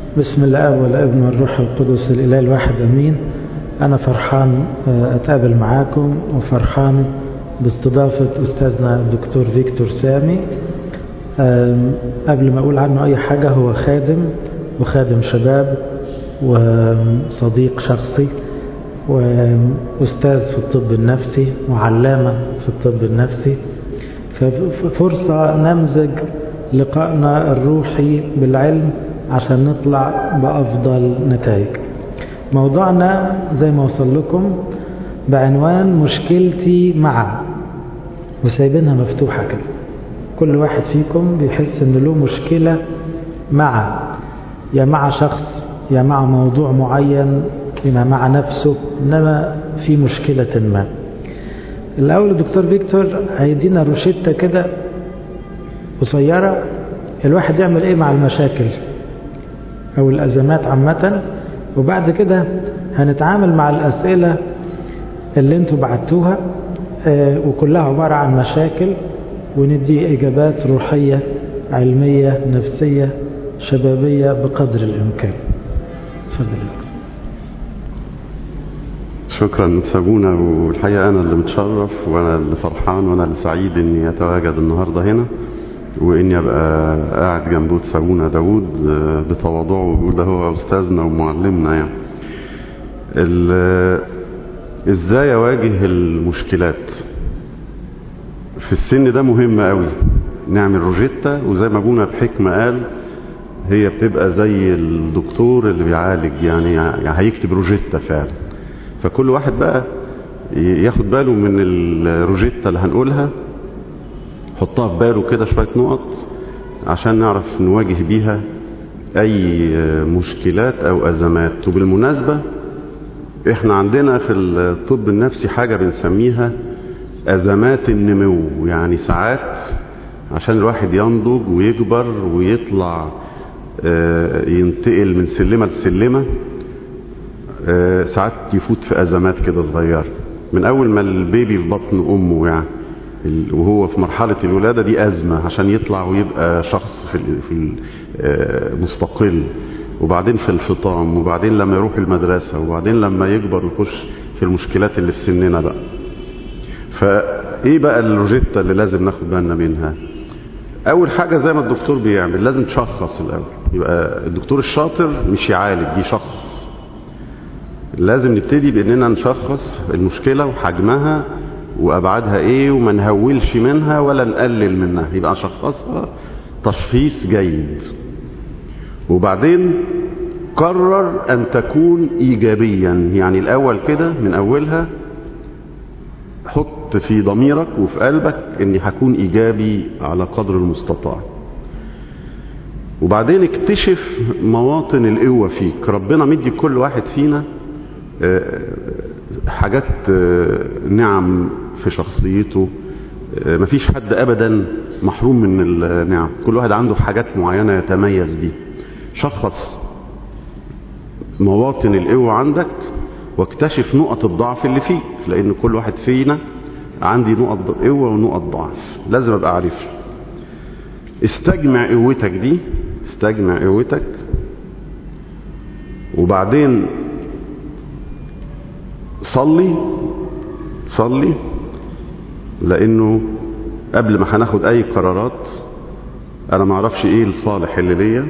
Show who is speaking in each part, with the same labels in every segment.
Speaker 1: بسم الله والابن والروح القدس الإله الواحد أمين أنا فرحان أتقابل معاكم وفرحان باستضافة أستاذنا الدكتور فيكتور سامي قبل ما أقول عنه أي حاجة هو خادم وخادم شباب وصديق شخصي وأستاذ في الطب النفسي وعلامة في الطب النفسي ففرصة نمزج لقائنا الروحي بالعلم عشان نطلع بأفضل نتائج موضوعنا زي ما وصل لكم بعنوان مشكلتي مع وسايبينها مفتوحة كده كل واحد فيكم بيحس ان له مشكلة مع يا مع شخص يا مع موضوع معين يا مع نفسه انما في مشكلة ما الاول الدكتور فيكتور هيدينا روشتة كده قصيرة الواحد يعمل ايه مع المشاكل او الازمات عامة وبعد كده هنتعامل مع الاسئلة اللي انتوا بعتوها وكلها عبارة عن مشاكل وندي اجابات روحية علمية نفسية شبابية بقدر الامكان تفضل
Speaker 2: شكرا سابونا والحقيقة أنا اللي متشرف وأنا اللي فرحان وأنا اللي سعيد إني أتواجد النهاردة هنا وإني أبقى قاعد جنب سابونا داوود بتواضعه ويقول ده هو أستاذنا ومعلمنا يعني إزاي أواجه المشكلات في السن ده مهم قوي نعمل روجيتا وزي ما أبونا بحكمة قال هي بتبقى زي الدكتور اللي بيعالج يعني, يعني هيكتب روجيتا فعلا فكل واحد بقى ياخد باله من الروجيتا اللي هنقولها حطها في باله كده شوية نقط عشان نعرف نواجه بيها اي مشكلات او ازمات وبالمناسبة احنا عندنا في الطب النفسي حاجة بنسميها ازمات النمو يعني ساعات عشان الواحد ينضج ويكبر ويطلع ينتقل من سلمة لسلمة ساعات يفوت في ازمات كده صغيره من اول ما البيبي في بطن امه يعني وهو في مرحله الولاده دي ازمه عشان يطلع ويبقى شخص في في مستقل وبعدين في الفطام وبعدين لما يروح المدرسه وبعدين لما يكبر ويخش في المشكلات اللي في سننا بقى فايه بقى الروجيتا اللي لازم ناخد بالنا منها اول حاجه زي ما الدكتور بيعمل لازم تشخص الاول يبقى الدكتور الشاطر مش يعالج يشخص لازم نبتدي باننا نشخص المشكلة وحجمها وابعادها ايه وما نهولش منها ولا نقلل منها يبقى نشخصها تشخيص جيد وبعدين قرر ان تكون ايجابيا يعني الاول كده من اولها حط في ضميرك وفي قلبك اني هكون ايجابي على قدر المستطاع وبعدين اكتشف مواطن القوة فيك ربنا مدي كل واحد فينا حاجات نعم في شخصيته مفيش حد ابدا محروم من النعم كل واحد عنده حاجات معينة يتميز بيه شخص مواطن القوة عندك واكتشف نقط الضعف اللي فيك لان كل واحد فينا عندي نقط قوة ونقط ضعف لازم ابقى عارفها استجمع قوتك دي استجمع قوتك وبعدين صلي صلي لانه قبل ما هناخد اي قرارات انا ما اعرفش ايه الصالح اللي ليا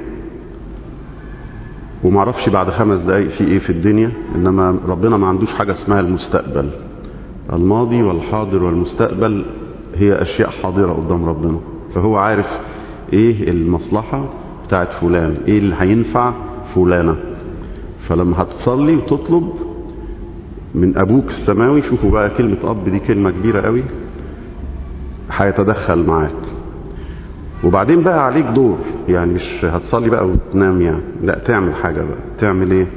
Speaker 2: وما اعرفش بعد خمس دقايق في ايه في الدنيا انما ربنا ما عندوش حاجه اسمها المستقبل الماضي والحاضر والمستقبل هي اشياء حاضره قدام ربنا فهو عارف ايه المصلحه بتاعت فلان ايه اللي هينفع فلانه فلما هتصلي وتطلب من ابوك السماوي شوفوا بقى كلمة اب دي كلمة كبيرة قوي هيتدخل معاك وبعدين بقى عليك دور يعني مش هتصلي بقى وتنام يعني لا تعمل حاجة بقى تعمل ايه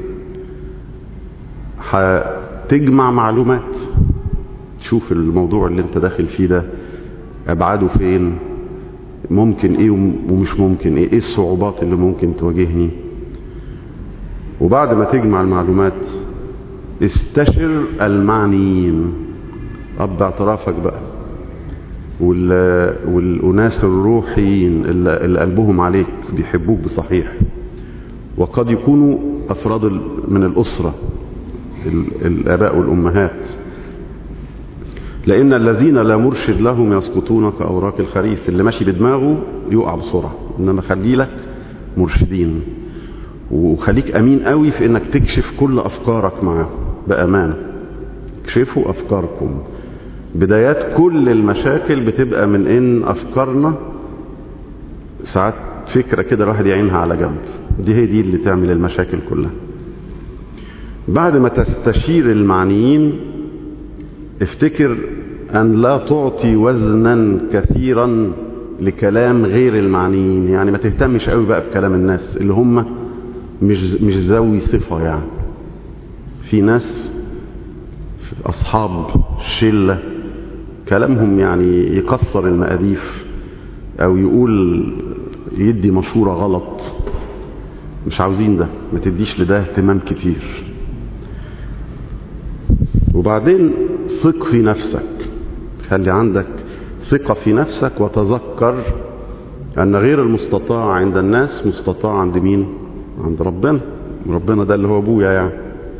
Speaker 2: هتجمع معلومات تشوف الموضوع اللي انت داخل فيه ده ابعاده فين ممكن ايه ومش ممكن ايه ايه الصعوبات اللي ممكن تواجهني وبعد ما تجمع المعلومات استشر المعنيين رب اعترافك بقى والأناس الروحيين اللي قلبهم عليك بيحبوك بصحيح وقد يكونوا أفراد من الأسرة الآباء والأمهات لأن الذين لا مرشد لهم يسقطون كأوراق الخريف اللي ماشي بدماغه يقع بسرعة إنما خلي لك مرشدين وخليك أمين قوي في إنك تكشف كل أفكارك معاه بأمان اكشفوا أفكاركم بدايات كل المشاكل بتبقى من إن أفكارنا ساعات فكرة كده الواحد يعينها على جنب دي هي دي اللي تعمل المشاكل كلها بعد ما تستشير المعنيين افتكر أن لا تعطي وزنا كثيرا لكلام غير المعنيين يعني ما تهتمش قوي بقى بكلام الناس اللي هم مش مش ذوي صفة يعني في ناس أصحاب شلة كلامهم يعني يكسر المقاديف أو يقول يدي مشورة غلط مش عاوزين ده ما تديش لده اهتمام كتير وبعدين ثق في نفسك خلي عندك ثقة في نفسك وتذكر أن غير المستطاع عند الناس مستطاع عند مين عند ربنا ربنا ده اللي هو أبويا يعني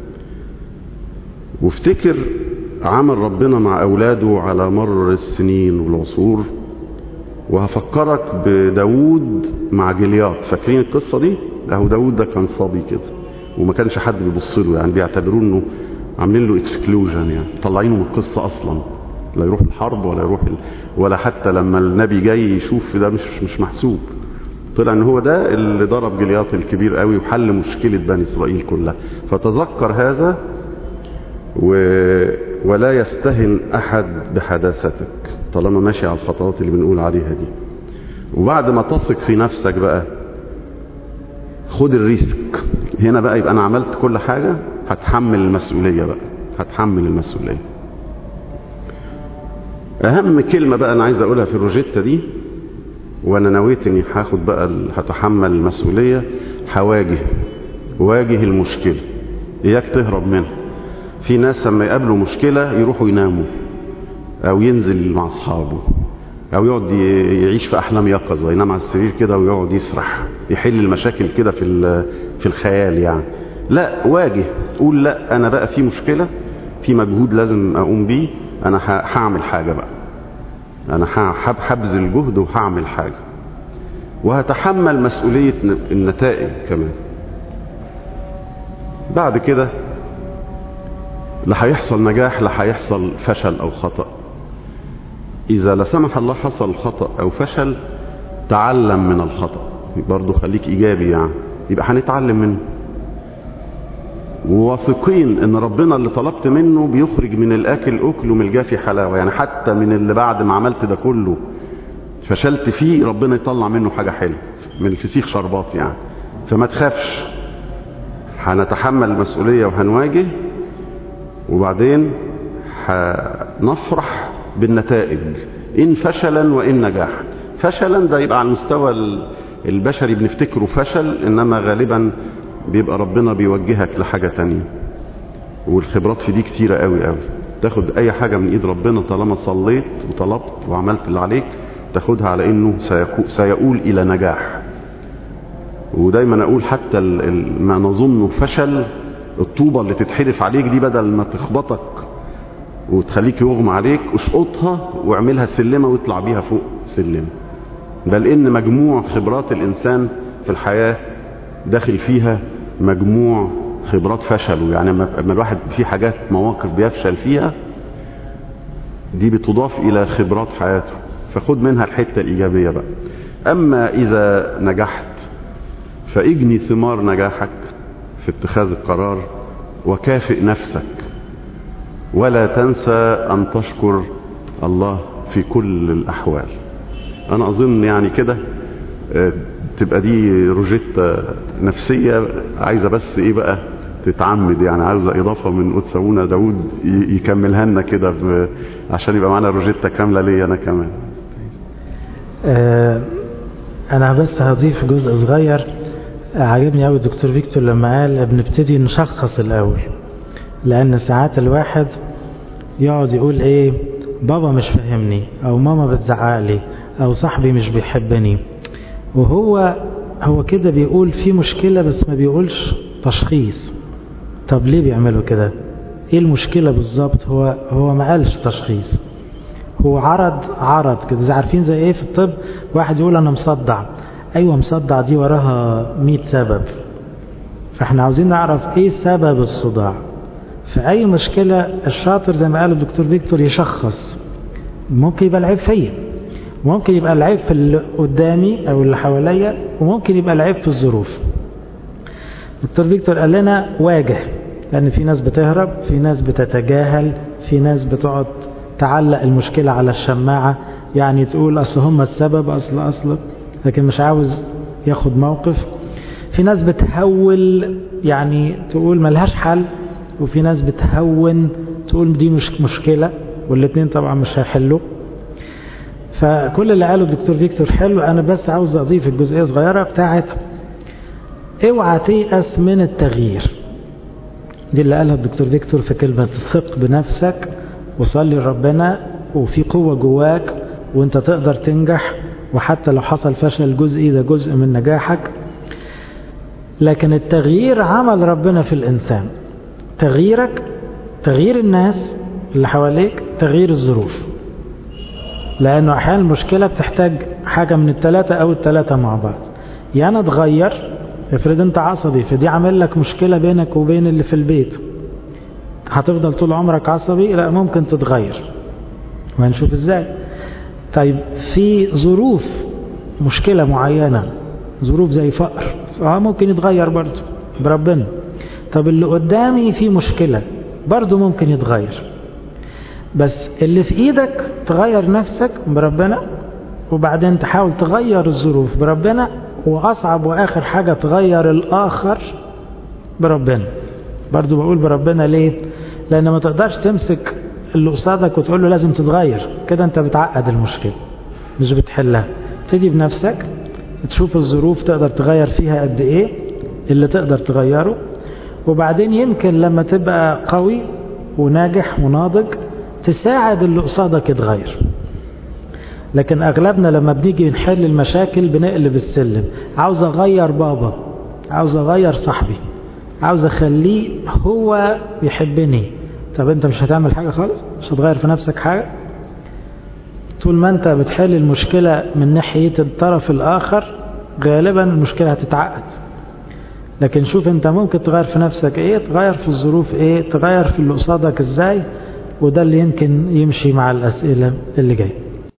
Speaker 2: وافتكر عمل ربنا مع أولاده على مر السنين والعصور وهفكرك بداود مع جليات فاكرين القصة دي اهو داود ده كان صبي كده وما كانش حد بيبص له يعني بيعتبروه انه عاملين له اكسكلوجن يعني طلعينه من القصة اصلا لا يروح الحرب ولا يروح ال... ولا حتى لما النبي جاي يشوف ده مش مش محسوب طلع ان هو ده اللي ضرب جليات الكبير قوي وحل مشكلة بني اسرائيل كلها فتذكر هذا و... ولا يستهن احد بحداثتك طالما ماشي على الخطوات اللي بنقول عليها دي وبعد ما تثق في نفسك بقى خد الريسك هنا بقى يبقى انا عملت كل حاجة هتحمل المسؤولية بقى هتحمل المسؤولية اهم كلمة بقى انا عايز اقولها في الروجيتا دي وانا نويت اني هاخد بقى هتحمل المسؤولية هواجه واجه المشكلة اياك تهرب منها في ناس لما يقابلوا مشكلة يروحوا يناموا او ينزل مع اصحابه او يقعد يعيش في احلام يقظه ينام على السرير كده ويقعد يسرح يحل المشاكل كده في في الخيال يعني لا واجه قول لا انا بقى في مشكله في مجهود لازم اقوم بيه انا هعمل حاجه بقى انا هبذل جهد وهعمل حاجه وهتحمل مسؤوليه النتائج كمان بعد كده لا هيحصل نجاح لا هيحصل فشل او خطأ اذا لا سمح الله حصل خطأ او فشل تعلم من الخطأ برضو خليك ايجابي يعني يبقى هنتعلم منه وواثقين ان ربنا اللي طلبت منه بيخرج من الاكل اكل ومن الجافي حلاوه يعني حتى من اللي بعد ما عملت ده كله فشلت فيه ربنا يطلع منه حاجه حلوه من الفسيخ شربات يعني فما تخافش هنتحمل المسؤوليه وهنواجه وبعدين هنفرح بالنتائج إن فشلا وإن نجاحا فشلا ده يبقى على المستوى البشري بنفتكره فشل إنما غالبا بيبقى ربنا بيوجهك لحاجة تانية والخبرات في دي كتيرة قوي قوي تاخد أي حاجة من إيد ربنا طالما صليت وطلبت وعملت اللي عليك تاخدها على إنه سيقول إلى نجاح ودايما أقول حتى ما نظنه فشل الطوبة اللي تتحدف عليك دي بدل ما تخبطك وتخليك يغمى عليك اشقطها واعملها سلمة واطلع بيها فوق سلمة بل ان مجموع خبرات الانسان في الحياة داخل فيها مجموع خبرات فشله يعني لما الواحد في حاجات مواقف بيفشل فيها دي بتضاف الى خبرات حياته فخد منها الحتة الايجابية بقى اما اذا نجحت فاجني ثمار نجاحك في اتخاذ القرار وكافئ نفسك ولا تنسى أن تشكر الله في كل الأحوال أنا أظن يعني كده تبقى دي روجيتا نفسية عايزة بس إيه بقى تتعمد يعني عاوزة إضافة من قدس أبونا داود يكملها لنا كده عشان يبقى معانا روجيتا كاملة ليا أنا كمان
Speaker 1: آه أنا بس هضيف جزء صغير عجبني قوي الدكتور فيكتور لما قال بنبتدي نشخص الأول لأن ساعات الواحد يقعد يقول إيه بابا مش فاهمني أو ماما بتزعق لي أو صاحبي مش بيحبني وهو هو كده بيقول في مشكلة بس ما بيقولش تشخيص طب ليه بيعملوا كده ايه المشكلة بالظبط هو هو ما قالش تشخيص هو عرض عرض كده زي عارفين زي ايه في الطب واحد يقول انا مصدع ايوه مصدع دي وراها 100 سبب فاحنا عاوزين نعرف ايه سبب الصداع في اي مشكلة الشاطر زي ما قال الدكتور فيكتور يشخص ممكن يبقى العيب فيا ممكن يبقى العيب في اللي قدامي او اللي حواليا وممكن يبقى العيب في الظروف دكتور فيكتور قال لنا واجه لان في ناس بتهرب في ناس بتتجاهل في ناس بتقعد تعلق المشكلة على الشماعة يعني تقول اصل هم السبب اصل اصل لكن مش عاوز ياخد موقف في ناس بتهول يعني تقول ملهاش حل وفي ناس بتهون تقول دي مش مشكلة والاثنين طبعا مش هيحلوا فكل اللي قاله الدكتور فيكتور حلو انا بس عاوز اضيف الجزئيه صغيره بتاعت اوعى تيأس من التغيير دي اللي قالها الدكتور فيكتور في كلمه ثق بنفسك وصلي لربنا وفي قوه جواك وانت تقدر تنجح وحتى لو حصل فشل جزئي ده جزء من نجاحك لكن التغيير عمل ربنا في الانسان تغييرك تغيير الناس اللي حواليك تغيير الظروف لانه احيانا المشكله بتحتاج حاجه من الثلاثه او الثلاثه مع بعض يا انا اتغير افرض انت عصبي فدي عامل لك مشكله بينك وبين اللي في البيت هتفضل طول عمرك عصبي لا ممكن تتغير وهنشوف ازاي طيب في ظروف مشكله معينه ظروف زي فقر اه ممكن يتغير برضه بربنا طب اللي قدامي في مشكله برضه ممكن يتغير بس اللي في ايدك تغير نفسك بربنا وبعدين تحاول تغير الظروف بربنا واصعب واخر حاجة تغير الاخر بربنا برضو بقول بربنا ليه لان ما تقدرش تمسك اللي قصادك وتقول له لازم تتغير كده انت بتعقد المشكلة مش بتحلها تيجي بنفسك تشوف الظروف تقدر تغير فيها قد ايه اللي تقدر تغيره وبعدين يمكن لما تبقى قوي وناجح وناضج تساعد اللي قصادك يتغير لكن اغلبنا لما بنيجي نحل المشاكل بنقلب السلم عاوز اغير بابا عاوز اغير صاحبي عاوز اخليه هو يحبني طب انت مش هتعمل حاجة خالص مش هتغير في نفسك حاجة طول ما انت بتحل المشكلة من ناحية الطرف الاخر غالبا المشكلة هتتعقد لكن شوف انت ممكن تغير في نفسك ايه تغير في الظروف ايه تغير في اللي قصادك ازاي وده اللي يمكن يمشي مع الاسئلة اللي جايه